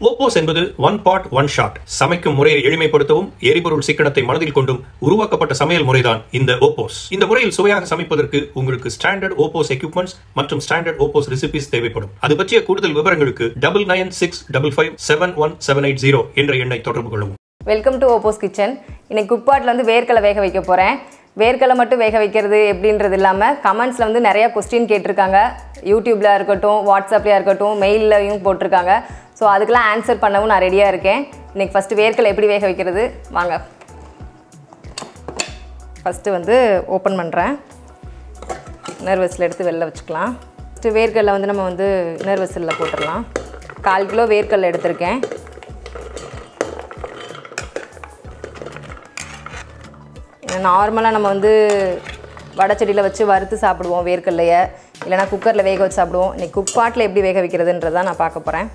ஓப்போஸ் என்பது one pot one shot சமைக்கும் முறையை எளிமைப்படுத்தவும் எரிபொருள் சிக்கனத்தை மனதில் கொண்டும் உருவாக்கப்பட்ட சமையல் முறைதான் இந்த ஓப்போஸ் இந்த முறையில் சுவையாக சமைப்பதற்கு உங்களுக்கு ஸ்டாண்டர்ட் ஓப்போஸ் எக்யூப்மெண்ட்ஸ் மற்றும் ஸ்டாண்டர்ட் ஓப்போஸ் ரெசிபிஸ் தேவைப்படும் அது பற்றிய கூடுதல் விவரங்களுக்கு double nine six double five seven one seven eight zero என்ற எண்ணை தொடர்பு கொள்ளவும் வெல்கம் டு ஓப்போஸ் கிச்சன் இன்னைக்கு குக்பாட்டில் வந்து வேர்க்கடலை வேக வைக்க போகிறேன் வேர்க்கடலை மட்டும் வேக வைக்கிறது எப்படின்றது இல்லாமல் கமெண்ட்ஸில் வந்து நிறையா கொஸ்டின் கேட்டிருக்காங்க யூடியூப்பில் இருக்கட்டும் வாட்ஸ்அப்லையாக இருக்கட்டும் மெயில்லையும் போட்டிருக்காங்க ஸோ அதுக்கெல்லாம் ஆன்சர் பண்ணவும் நான் ரெடியாக இருக்கேன் இன்னைக்கு ஃபஸ்ட்டு வேர்க்கடலை எப்படி வேக வைக்கிறது வாங்க ஃபஸ்ட்டு வந்து ஓப்பன் பண்ணுறேன் நர்வஸில் எடுத்து வெளில வச்சுக்கலாம் ஃபஸ்ட்டு வேர்க்கடலை வந்து நம்ம வந்து நர்வஸில் போட்டுடலாம் கால் கிலோ வேர்க்கடலை எடுத்திருக்கேன் நார்மலாக நம்ம வந்து வடச்செடியில் வச்சு வறுத்து சாப்பிடுவோம் வேர்க்கடலையை இல்லைனா குக்கரில் வேக வச்சு சாப்பிடுவோம் இன்னைக்கு குக் பாட்டில் எப்படி வேக வைக்கிறதுன்றதை நான் பார்க்க போகிறேன்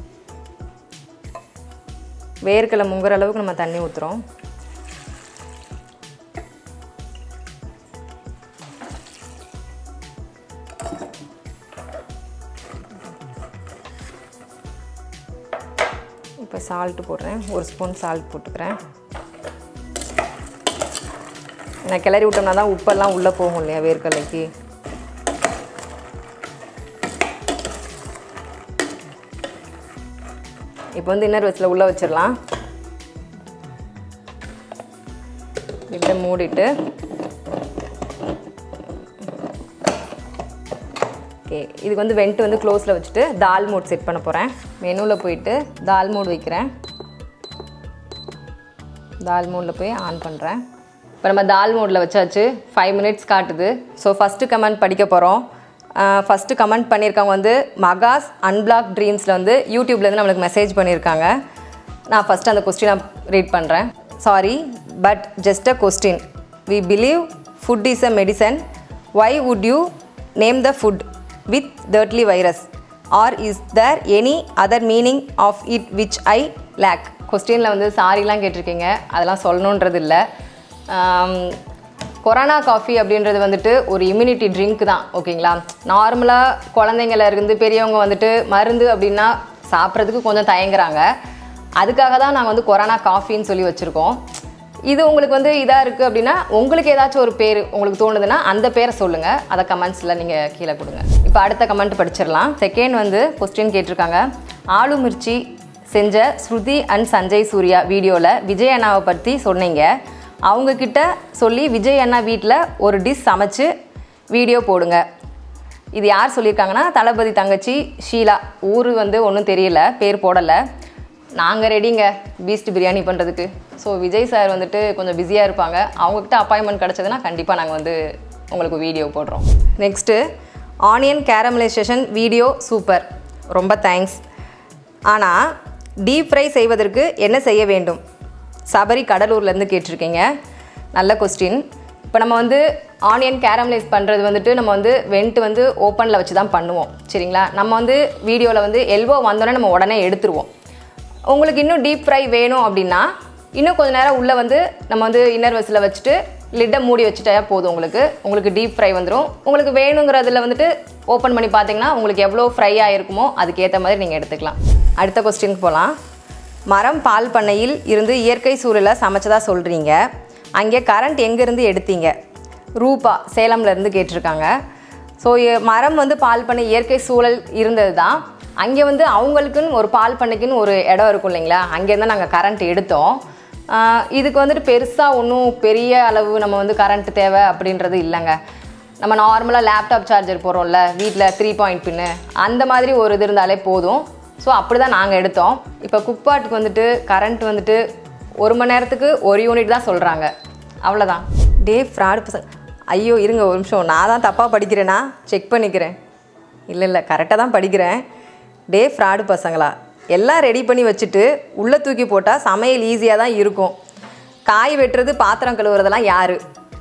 வேர்க்கடலை முங்குற அளவுக்கு நம்ம தண்ணி ஊற்றுறோம் இப்போ சால்ட்டு போடுறேன் ஒரு ஸ்பூன் சால்ட் போட்டுக்கிறேன் நான் கிளறி விட்டோம்னா தான் உப்பெல்லாம் உள்ளே போகும் இல்லையா வேர்க்கடலைக்கு இப்போ வந்து இன்னர் வச்சில் உள்ளே வச்சிடலாம் இப்படி மூடிட்டு ஓகே இதுக்கு வந்து வெண்ட் வந்து க்ளோஸில் வச்சுட்டு தால் மூட் செட் பண்ண போகிறேன் மெனுவில் போயிட்டு தால் மூட் வைக்கிறேன் தால் மூடில் போய் ஆன் பண்ணுறேன் இப்போ நம்ம தால் மோடில் வச்சாச்சு ஃபைவ் மினிட்ஸ் காட்டுது ஸோ ஃபஸ்ட்டு கமெண்ட் படிக்க போகிறோம் ஃபஸ்ட்டு கமெண்ட் பண்ணியிருக்கவங்க வந்து மகாஸ் அன்பிளாக் ட்ரீம்ஸில் வந்து யூடியூப்லேருந்து நம்மளுக்கு மெசேஜ் பண்ணியிருக்காங்க நான் ஃபஸ்ட்டு அந்த கொஸ்டினை ரீட் பண்ணுறேன் sorry but just a question we believe food is a medicine why would you name the food with dirty virus or is there any other meaning of it which I like கொஸ்டினில் வந்து சாரிலாம் கேட்டிருக்கீங்க அதெல்லாம் சொல்லணுன்றது இல்லை corona coffee அப்படின்றது வந்துட்டு ஒரு immunity drink தான் ஓகேங்களா நார்மலாக குழந்தைங்கள இருந்து பெரியவங்க வந்துட்டு மருந்து அப்படின்னா சாப்பிட்றதுக்கு கொஞ்சம் தயங்குறாங்க அதுக்காக தான் நாங்கள் வந்து கொரோனா காஃபின்னு சொல்லி வச்சுருக்கோம் இது உங்களுக்கு வந்து இதாக இருக்குது அப்படின்னா உங்களுக்கு ஏதாச்சும் ஒரு பேர் உங்களுக்கு தோணுதுன்னா அந்த பேரை சொல்லுங்கள் அதை கமெண்ட்ஸில் நீங்கள் கீழே கொடுங்க இப்போ அடுத்த கமெண்ட் படிச்சிடலாம் செகண்ட் வந்து கொஸ்டின் கேட்டிருக்காங்க ஆலு மிர்ச்சி செஞ்ச ஸ்ருதி அண்ட் சஞ்சய் சூர்யா வீடியோவில் விஜய் அண்ணாவை பற்றி சொன்னீங்க அவங்கக்கிட்ட சொல்லி விஜய் அண்ணா வீட்டில் ஒரு டிஷ் சமைச்சு வீடியோ போடுங்க இது யார் சொல்லியிருக்காங்கன்னா தளபதி தங்கச்சி ஷீலா ஊர் வந்து ஒன்றும் தெரியல பேர் போடலை நாங்கள் ரெடிங்க பீஸ்ட் பிரியாணி பண்ணுறதுக்கு ஸோ விஜய் சார் வந்துட்டு கொஞ்சம் பிஸியாக இருப்பாங்க அவங்கக்கிட்ட அப்பாயின்மெண்ட் கிடச்சதுன்னா கண்டிப்பாக நாங்கள் வந்து உங்களுக்கு வீடியோ போடுறோம் next onion caramelization video super ரொம்ப தேங்க்ஸ் ஆனால் டீப் ஃப்ரை செய்வதற்கு என்ன செய்ய வேண்டும் சபரி கடலூர்லேருந்து கேட்டிருக்கீங்க நல்ல கொஸ்டின் இப்போ நம்ம வந்து ஆனியன் கேரமலைஸ் பண்ணுறது வந்துட்டு நம்ம வந்து வெண்ட் வந்து ஓப்பனில் வச்சு தான் பண்ணுவோம் சரிங்களா நம்ம வந்து வீடியோவில் வந்து எல்போ வந்தோடனே நம்ம உடனே எடுத்துருவோம் உங்களுக்கு இன்னும் டீப் ஃப்ரை வேணும் அப்படின்னா இன்னும் கொஞ்சம் நேரம் உள்ளே வந்து நம்ம வந்து இன்னர் வெஸில் வச்சுட்டு லிட்டை மூடி வச்சுட்டா போதும் உங்களுக்கு உங்களுக்கு டீப் ஃப்ரை வந்துடும் உங்களுக்கு வேணுங்கிறதுல வந்துட்டு ஓப்பன் பண்ணி பார்த்தீங்கன்னா உங்களுக்கு எவ்வளோ ஃப்ரை ஆகிருக்குமோ அதுக்கேற்ற மாதிரி நீங்கள் எடுத்துக்கலாம் அடுத்த கொஸ்டினுக்கு போகலாம் மரம் பால் பண்ணையில் இருந்து இயற்கை சூழலை சமைச்சதா சொல்கிறீங்க அங்கே கரண்ட் எங்கேருந்து எடுத்தீங்க ரூபா சேலம்லேருந்து கேட்டிருக்காங்க ஸோ மரம் வந்து பால் பண்ணை இயற்கை சூழல் இருந்தது தான் அங்கே வந்து அவங்களுக்குன்னு ஒரு பால் பண்ணைக்குன்னு ஒரு இடம் இருக்கும் இல்லைங்களா அங்கேருந்து நாங்கள் கரண்ட் எடுத்தோம் இதுக்கு வந்துட்டு பெருசாக ஒன்றும் பெரிய அளவு நம்ம வந்து கரண்ட் தேவை அப்படின்றது இல்லைங்க நம்ம நார்மலாக லேப்டாப் சார்ஜர் போடுறோம்ல வீட்டில் த்ரீ பாயிண்ட் பின்னு அந்த மாதிரி ஒரு இது இருந்தாலே போதும் ஸோ அப்படி தான் நாங்கள் எடுத்தோம் இப்போ குக்பாட்டுக்கு வந்துட்டு கரண்ட் வந்துட்டு ஒரு மணி நேரத்துக்கு ஒரு யூனிட் தான் சொல்கிறாங்க அவ்வளோதான் டே ஃப்ராடு பசங்க ஐயோ இருங்க ஒரு நிமிஷம் நான் தான் தப்பாக படிக்கிறேனா செக் பண்ணிக்கிறேன் இல்லை இல்லை கரெக்டாக தான் படிக்கிறேன் டே ஃப்ராடு பசங்களா எல்லாம் ரெடி பண்ணி வச்சுட்டு உள்ளே தூக்கி போட்டால் சமையல் ஈஸியாக தான் இருக்கும் காய் வெட்டுறது பாத்திரம் கழுவுறதெல்லாம் யார்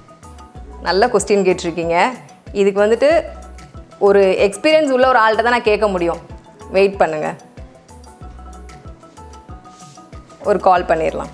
நல்ல கொஸ்டின் கேட்டிருக்கீங்க இதுக்கு வந்துட்டு ஒரு எக்ஸ்பீரியன்ஸ் உள்ள ஒரு ஆள்கிட்ட தான் நான் கேட்க முடியும் வெயிட் பண்ணுங்கள் ஒரு கால் பண்ணிடலாம்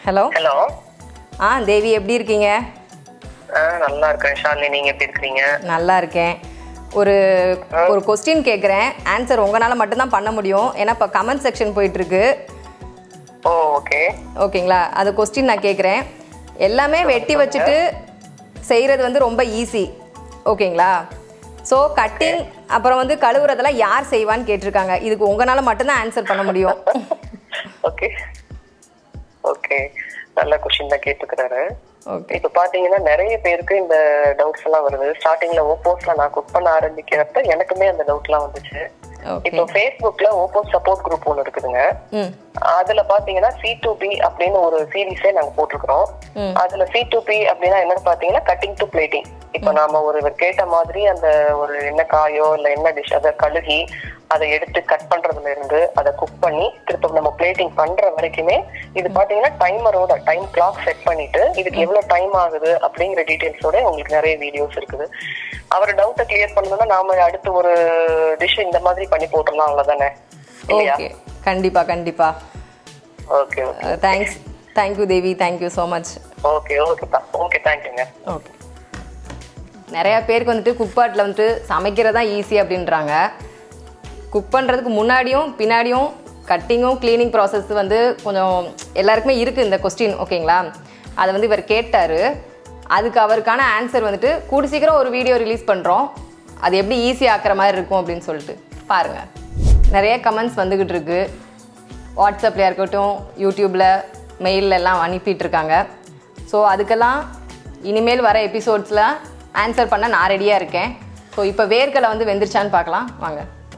ஹலோ ஹலோ ஆ தேவி எப்படி இருக்கீங்க ஆ நல்லா இருக்கேன் ஷாலினி நீங்க எப்படி இருக்கிறீங்க நல்லா இருக்கேன் ஒரு ஒரு கொஸ்டின் கேட்குறேன் ஆன்சர் உங்களால் மட்டும்தான் பண்ண முடியும் ஏன்னா இப்போ கமெண்ட் செக்ஷன் போயிட்டுருக்கு ஓ ஓகே ஓகேங்களா அது கொஸ்டின் நான் கேட்குறேன் எல்லாமே வெட்டி வச்சுட்டு செய்கிறது வந்து ரொம்ப ஈஸி ஓகேங்களா ஸோ கட்டிங் அப்புறம் வந்து கழுவுறதெல்லாம் யார் செய்வான்னு கேட்டிருக்காங்க இதுக்கு உங்களால் மட்டும்தான் ஆன்சர் பண்ண முடியும் ஓகே ஓகே நல்ல கொஸ்டின் தான் கேட்டுக்கிறாரு ஓகே இப்ப பாத்தீங்கன்னா நிறைய பேருக்கு இந்த டவுட்ஸ் எல்லாம் வருது ஸ்டார்டிங்ல ஓப்போஸ்ல நான் குக் பண்ண ஆரம்பிக்கிறப்ப எனக்குமே அந்த டவுட் எல்லாம் வந்துச்சு ஓகே இப்போ ஃபேஸ்புக்ல ஓப்போ சப்போர்ட் குரூப் ஒன்று இருக்குதுங்க ம் அதுல பாத்தீங்கன்னா சி டு பி அப்படின்னு ஒரு சீரீஸே நாங்க போட்டிருக்கிறோம் அதுல சி டு பி அப்படின்னா என்னன்னு பாத்தீங்கன்னா கட்டிங் டு பிளேட்டிங் இப்ப நாம ஒரு கேட்ட மாதிரி அந்த ஒரு என்ன காயோ இல்ல என்ன டிஷ் அதை கழுகி அதை எடுத்து கட் பண்றதுல இருந்து அதை குக் பண்ணி திரும்ப நம்ம பிளேட்டிங் பண்ற வரைக்குமே இது பாத்தீங்கன்னா டைமரோட டைம் கிளாக் செட் பண்ணிட்டு இதுக்கு எவ்வளவு டைம் ஆகுது அப்படிங்கிற டீடைல்ஸோட உங்களுக்கு நிறைய வீடியோஸ் இருக்குது அவர் டவுட்டை கிளியர் பண்ணணும்னா நாம அடுத்து ஒரு டிஷ் இந்த மாதிரி பண்ணி போட்டுடலாம் அவ்வளவுதானே இல்லையா ஓகே கண்டிப்பாக கண்டிப்பாக okay okay thanks thank you Devi thank you so much okay ஓகேப்பா ஓகே தேங்க்யூங்க ஓகே நிறையா பேருக்கு வந்துட்டு குக்பாட்டில் வந்துட்டு சமைக்கிறது தான் ஈஸி அப்படின்றாங்க குக் பண்ணுறதுக்கு முன்னாடியும் பின்னாடியும் கட்டிங்கும் க்ளீனிங் ப்ராசஸ் வந்து கொஞ்சம் எல்லாருக்குமே இருக்குது இந்த கொஸ்டின் ஓகேங்களா அதை வந்து இவர் கேட்டார் அதுக்கு அவருக்கான ஆன்சர் வந்துட்டு கூடி சீக்கிரம் ஒரு வீடியோ ரிலீஸ் பண்ணுறோம் அது எப்படி ஈஸி ஆக்குற மாதிரி இருக்கும் அப்படின்னு சொல்லிட்டு பாருங்கள் நிறைய கமெண்ட்ஸ் வந்துக்கிட்டு இருக்கு வாட்ஸ்அப்பில் இருக்கட்டும் யூடியூப்பில் மெயிலில் எல்லாம் அனுப்பிட்டு இருக்காங்க ஸோ அதுக்கெல்லாம் இனிமேல் வர எபிசோட்ஸில் ஆன்சர் பண்ண நான் ரெடியாக இருக்கேன் ஸோ இப்போ வேர்க்கலை வந்து வெந்துருச்சான்னு பார்க்கலாம் வாங்க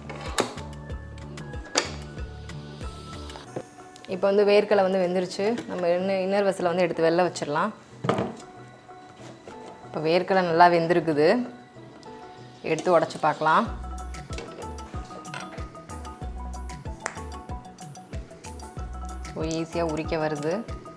இப்போ வந்து வேர்க்கலை வந்து வெந்துருச்சு நம்ம இன்னும் இன்னர் வசில் வந்து எடுத்து வெளில வச்சிடலாம் இப்போ வேர்க்கலை நல்லா வெந்திருக்குது எடுத்து உடச்சி பார்க்கலாம் ஸோ ஈஸியாக உரிக்க வருது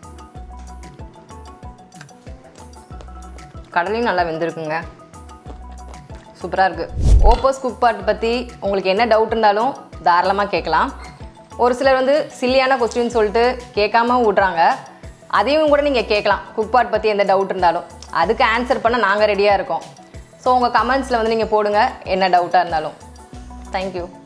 கடலையும் நல்லா வெந்திருக்குங்க சூப்பராக இருக்குது ஓப்போஸ் குக் பாட் பற்றி உங்களுக்கு என்ன டவுட் இருந்தாலும் தாராளமாக கேட்கலாம் ஒரு சிலர் வந்து சில்லியான கொஸ்டின் சொல்லிட்டு கேட்காம விட்றாங்க அதையும் கூட நீங்கள் கேட்கலாம் குக் பாட் பற்றி எந்த டவுட் இருந்தாலும் அதுக்கு ஆன்சர் பண்ண நாங்கள் ரெடியாக இருக்கோம் ஸோ உங்கள் கமெண்ட்ஸில் வந்து நீங்கள் போடுங்க என்ன டவுட்டாக இருந்தாலும் தேங்க்யூ